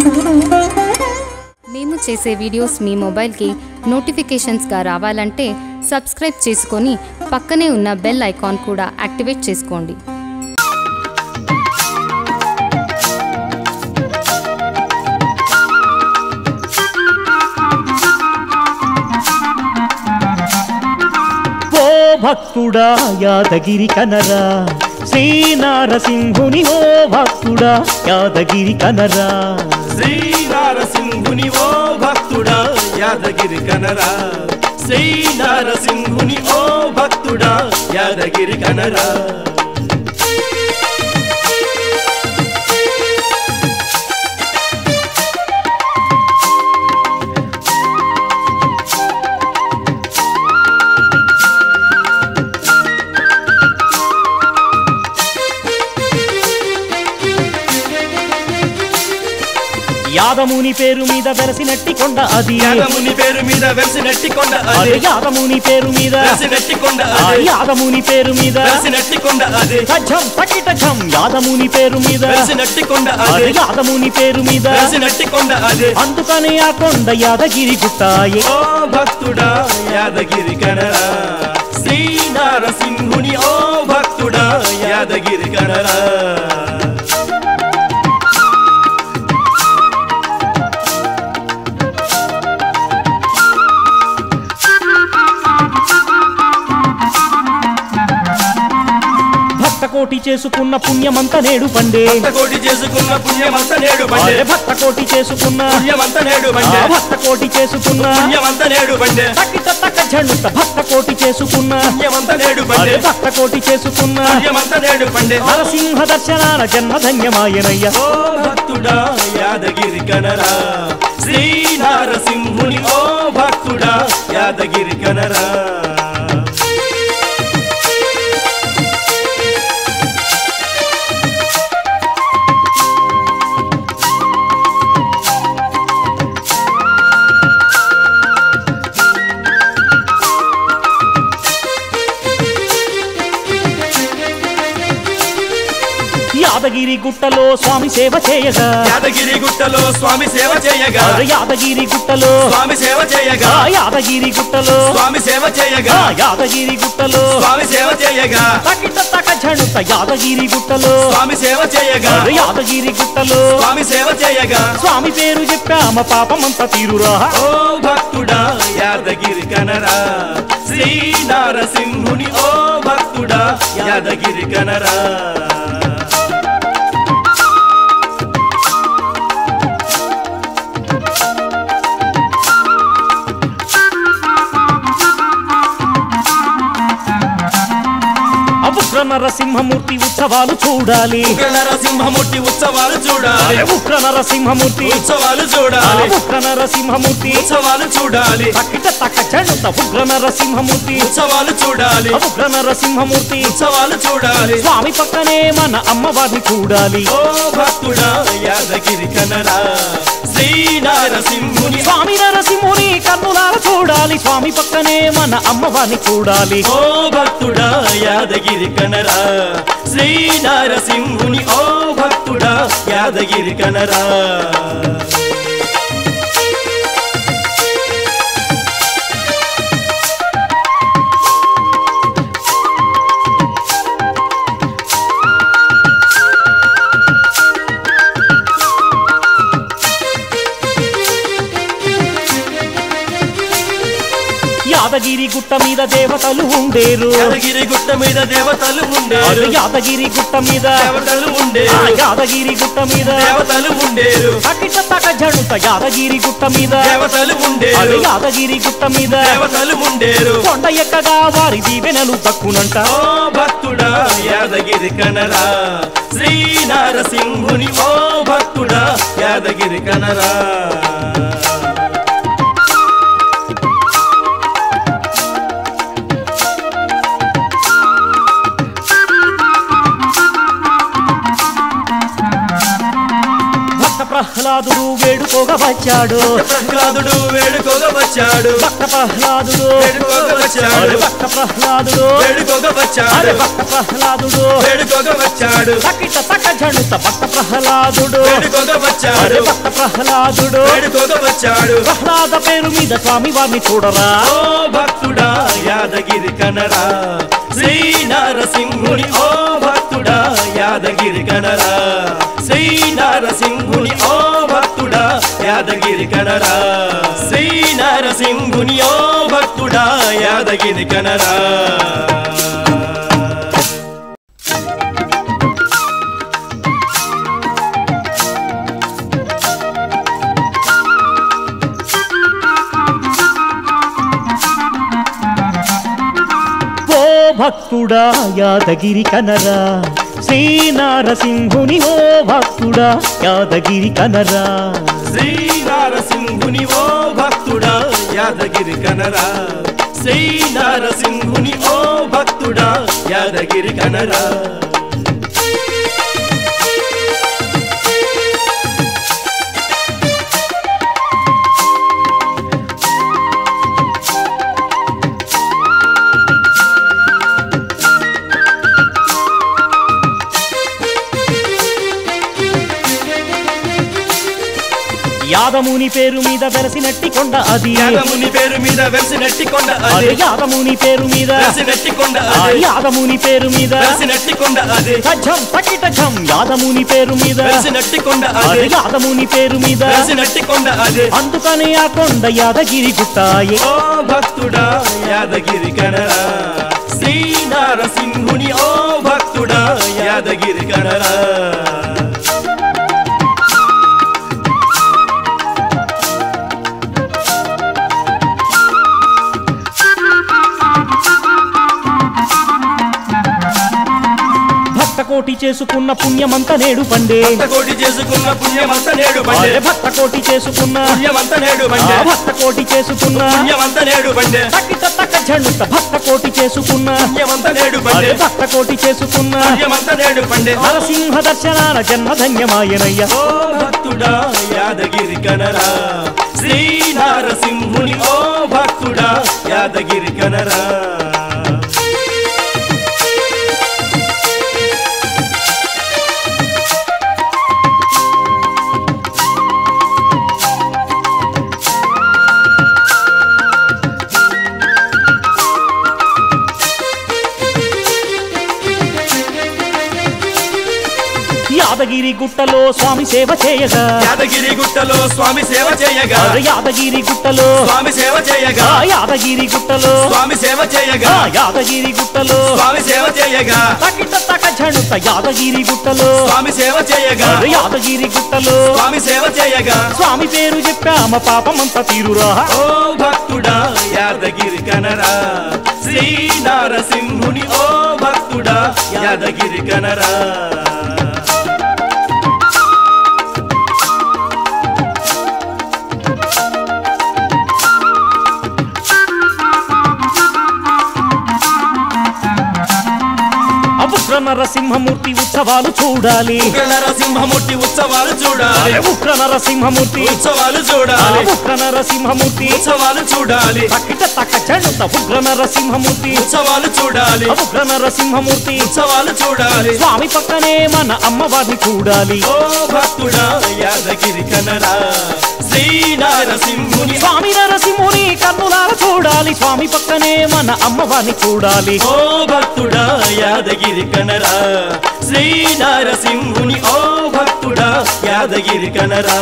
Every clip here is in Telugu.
మేము చేసే వీడియోస్ మీ మొబైల్కి నోటిఫికేషన్స్గా రావాలంటే సబ్స్క్రైబ్ చేసుకొని పక్కనే ఉన్న బెల్ ఐకాన్ కూడా యాక్టివేట్ చేసుకోండి ఓ భక్తుడా యాదగిరి కనరా శ్రీ నారసింహుని ఓ భక్తుడా యాదగిరి కనరా శ్రీ నారసింహుని ఓ భక్తుడా యాదగిరి కనరా శ్రీ నారసింహుని ఓ భక్తుడా యాదగిరి కనరా యాదముని పేరు మీద వెలసినట్టి కొండ అది యాదముని పేరు మీద వెలిసినట్టి కొండ అదే అదే యాదముని పేరు మీద వెలిసినట్టి కొండ ఆ అదే యాదముని పేరు మీద వెలిసినట్టి కొండ అదే ఝం తకిట ఝం యాదముని పేరు మీద వెలిసినట్టి కొండ అదే అదే యాదముని పేరు మీద వెలిసినట్టి కొండ అదే అందుకనే ఆ కొండ యాదగిరి గుట్టాయే ఓ భక్తుడా యాదగిరి కనరా శ్రీ నారసింహుని ఓ భక్తుడా యాదగిరి కనరా భక్త కోటి చేసుకున్న పుణ్యమంత నేడు పండే కోటి చేసుకున్న పుణ్యమంత నేడు బండే అదే భక్త కోటి చేసుకున్న పుణ్యమంత నేడు ఆ బండే భక్త కోటి చేసుకున్న పుణ్యమంత నేడు బండే తకిట తక ఝండుత భక్త కోటి చేసుకున్న పుణ్యమంత నేడు అదే బండే భక్త కోటి చేసుకున్న పుణ్యమంత నేడు బండే నరసింహ దర్శనాన జన్మధన్యమాయనయ్య ఓ భక్తుడా యాదగిరి కనరా శ్రీ నారసింహుని ఓ భక్తుడా యాదగిరి కనరా యాదగిరి గుట్టలో స్వామి సేవ చేయగా యాదగిరి గుట్టలో స్వామి సేవ చేయగా అరే యాదగిరి గుట్టలో స్వామి సేవ చేయగా ఆ యాదగిరి గుట్టలో స్వామి సేవ చేయగా ఆ యాదగిరి గుట్టలో స్వామి సేవ చేయగా తకిట తక ఝండుత యాదగిరి గుట్టలో స్వామి సేవ చేయగా అరే యాదగిరి గుట్టలో స్వామి సేవ చేయగా స్వామి పేరు చెప్పామ పాపమంత తీరురా ఓ భక్తుడా యాదగిరి కనరా శ్రీ నారసింహుని ఓ భక్తుడా యాదగిరి కనరా ఉగ్ర నరసింహమూర్తి ఉత్సవాలు చూడాలి ఉగ్ర నరసింహమూర్తి ఉత్సవాలు చూడాలి అరే ఉగ్ర నరసింహమూర్తి ఉత్సవాలు ఆ చూడాలి ఉగ్ర నరసింహమూర్తి ఉత్సవాలు చూడాలి తకిట తక ఝండుత ఉగ్ర నరసింహమూర్తి ఉత్సవాలు చూడాలి ఆ ఉగ్ర నరసింహమూర్తి ఉత్సవాలు చూడాలి స్వామి పక్కనే మన అమ్మవారిని చూడాలి ఓ భక్తుడా యాదగిరి కనరా శ్రీ నారసింహుని స్వామి నరసింహుని కన్నులార చూడాలి స్వామి పక్కనే మన అమ్మవారిని చూడాలి ఓ భక్తుడా యాదగిరి కనరా శ్రీ నారసింహుని ఓ భక్తుడా యాదగిరి కనరా యాదగిరి గుట్ట మీద దేవతలు ఉండేరు యాదగిరి గుట్ట మీద దేవతలు అరే ఉండేరు యాదగిరి గుట్ట మీద దేవతలు ఆ ఉండేరు యాదగిరి గుట్ట మీద దేవతలు ఉండేరు తకిట తక జడుత యాదగిరి గుట్ట మీద దేవతలు అరే ఉండేరు యాదగిరి గుట్ట మీద దేవతలు ఉండేరు కొండ ఎక్కగా వారి దీవెనలు దక్కునంట ఓ భక్తుడా యాదగిరి కనరా శ్రీ నారసింహుని ఓ భక్తుడా యాదగిరి కనరా భక్త ప్రహ్లాదుడు వేడుకోగా వచ్చాడు ప్రహ్లాదుడు వేడుకోగా వచ్చాడు భక్త ప్రహ్లాదుడు వేడుకోగా వచ్చాడు. అరే భక్త ప్రహ్లాదుడు వేడుకోగా అరే వచ్చాడు భక్త ప్రహ్లాదుడు వేడుకోగా వచ్చాడు తకిట తక జణుత భక్త ప్రహ్లాదుడు వేడుకోగా అరే వచ్చాడు భక్త ప్రహ్లాదుడు వేడుకోగా వచ్చాడు ప్రహ్లాద పేరు మీద స్వామి వారిని చూడరా ఓ భక్తుడా యాదగిరి కనరా శ్రీ నరసింహుని ఓ భక్తుడా యాదగిరి కనరా శ్రీ నరసింహుని ఓ భక్తుడా యాదగిరి కనరా శ్రీ నరసింహుని ఓ భక్తుడా యాదగిరి కనరా ఓ భక్తుడా యాదగిరి కనరా శ్రీ నారసింహుని ఓ భక్తుడా యాదగిరి కనరా శ్రీ నరసింహుని ఓ భక్తుడా యాదగిరి కనరా శ్రీ నరసింహుని ఓ భక్తుడా యాదగిరి కనరా యాదముని పేరు మీద వెరసినట్టి కొండ అది యాదముని పేరు మీద వెలిసినట్టి కొండ అదే అదే యాదముని పేరు మీద వెలిసినట్టి కొండ ఆ అదే యాదముని పేరు మీద వెలిసినట్టి కొండ అదే సజ్జం తకిట ఝం యాదముని పేరు మీద వెలిసినట్టి కొండ అదే అదే యాదముని పేరు మీద వెలిసినట్టి కొండ అదే అందుకనే ఆ కొండ యాదగిరి గుట్టాయే ఓ భక్తుడా యాదగిరి కనరా శ్రీ నరసింహుని ఓ భక్తుడా యాదగిరి కనరా భక్త కోటి చేసుకున్న పుణ్యమంత నేడు పండే భక్త కోటి చేసుకున్న పుణ్యమంత నేడు బండే అరే భక్త కోటి చేసుకున్న పుణ్యమంత నేడు ఆ బండే భక్త కోటి చేసుకున్న పుణ్యమంత నేడు బండే తకిట తక జణుత భక్త కోటి చేసుకున్న పుణ్యమంత నేడు అరే బండే భక్త కోటి చేసుకున్న పుణ్యమంత నేడు బండే నరసింహ దర్శనాల జన్మధన్యమాయనయ్య ఓ భక్తుడా యాదగిరి కనరా శ్రీ నరసింహుని ఓ భక్తుడా యాదగిరి కనరా యాదగిరి గుట్టలో స్వామి సేవ చేయగా యాదగిరి గుట్టలో స్వామి సేవ చేయగా అరే యాదగిరి గుట్టలో స్వామి సేవ చేయగా ఆ యాదగిరి గుట్టలో స్వామి సేవ చేయగా ఆ యాదగిరి గుట్టలో స్వామి సేవ చేయగా తకిట తక జణుత యాదగిరి గుట్టలో స్వామి సేవ చేయగా అరే యాదగిరి గుట్టలో స్వామి సేవ చేయగా స్వామి పేరు చెప్పామ పాపమంత తీరురా ఓ భక్తుడా యాదగిరి కనరా శ్రీ నరసింహుని ఓ భక్తుడా యాదగిరి కనరా ఉగ్ర నరసింహమూర్తి ఉత్సవాలు చూడాలి ఉగ్ర నరసింహమూర్తి ఉత్సవాలు చూడాలి అరే ఉగ్ర నరసింహమూర్తి ఉత్సవాలు అరే చూడాలి ఉగ్ర నరసింహమూర్తి ఉత్సవాలు చూడాలి తక్కిట తక్క చెడుత ఉగ్ర నరసింహమూర్తి ఉత్సవాలు చూడాలి ఉగ్ర నరసింహమూర్తి ఉత్సవాలు చూడాలి స్వామి పక్కనే మన అమ్మవారిని చూడాలి ఓ భక్తుడా యాదగిరి కనరా శ్రీ నరసింహుని స్వామి నరసింహుని కన్నులార చూడాలి స్వామి పక్కనే మన అమ్మవారిని చూడాలి ఓ భక్తుడా యాదగిరి కనరా శ్రీ నరసింహుని ఓ భక్తుడా యాదగిరి కనరా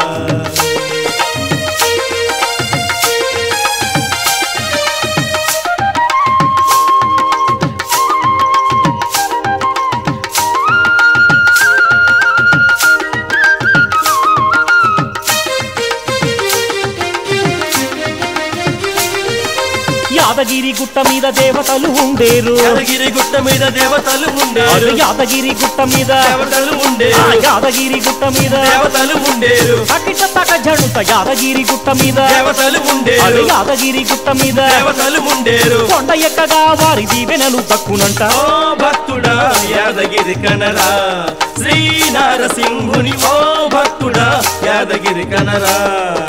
యాదగిరి గుట్ట మీద దేవతలు ఉండేరు యాదగిరి గుట్ట మీద దేవతలు అరే ఉండేరు యాదగిరి గుట్ట మీద దేవతలు ఆ ఉండేరు యాదగిరి గుట్ట మీద దేవతలు ఉండేరు తకిట తక జడుత యాదగిరి గుట్ట మీద దేవతలు అరే ఉండేరు యాదగిరి గుట్ట మీద దేవతలు ఉండేరు కొండ ఎక్కగా వారి దీవెనలు దక్కునంట ఓ భక్తుడా యాదగిరి కనరా శ్రీ నారసింహుని ఓ భక్తుడా యాదగిరి కనరా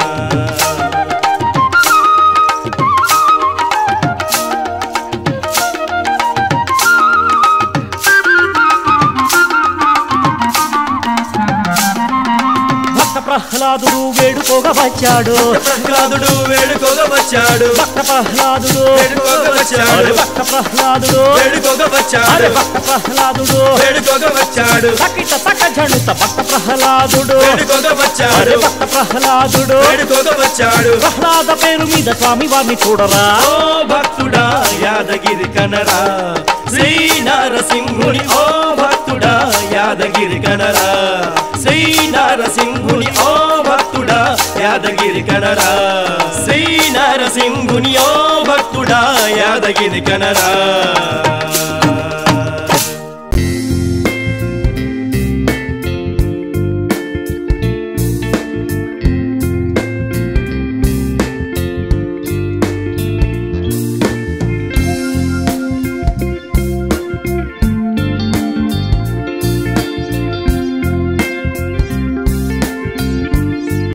భక్త ప్రహ్లాదుడు వేడుకోగా వచ్చాడు ప్రహ్లాదుడు వేడుకోగా వచ్చాడు భక్త ప్రహ్లాదుడు వేడుకోగా వచ్చాడు అరే భక్త ప్రహ్లాదుడు వేడుకోగా అరే వచ్చాడు భక్త ప్రహ్లాదుడు వేడుకోగా వచ్చాడు సకిట సక జణుత భక్త ప్రహ్లాదుడు వేడుకోగా అరే వచ్చాడు భక్త ప్రహ్లాదుడు వేడుకోగా వచ్చాడు ప్రహ్లాద పేరు మీద స్వామి వారిని చూడరా ఓ భక్తుడా యాదగిరి కనరా శ్రీ నారసింహుని ఓ భక్తుడా యాదగిరి కనరా శ్రీ నారసింహుని ఓ భక్తుడా యాదగిరి కనరా శ్రీ నారసింహుని ఓ భక్తుడా యాదగిరి కనరా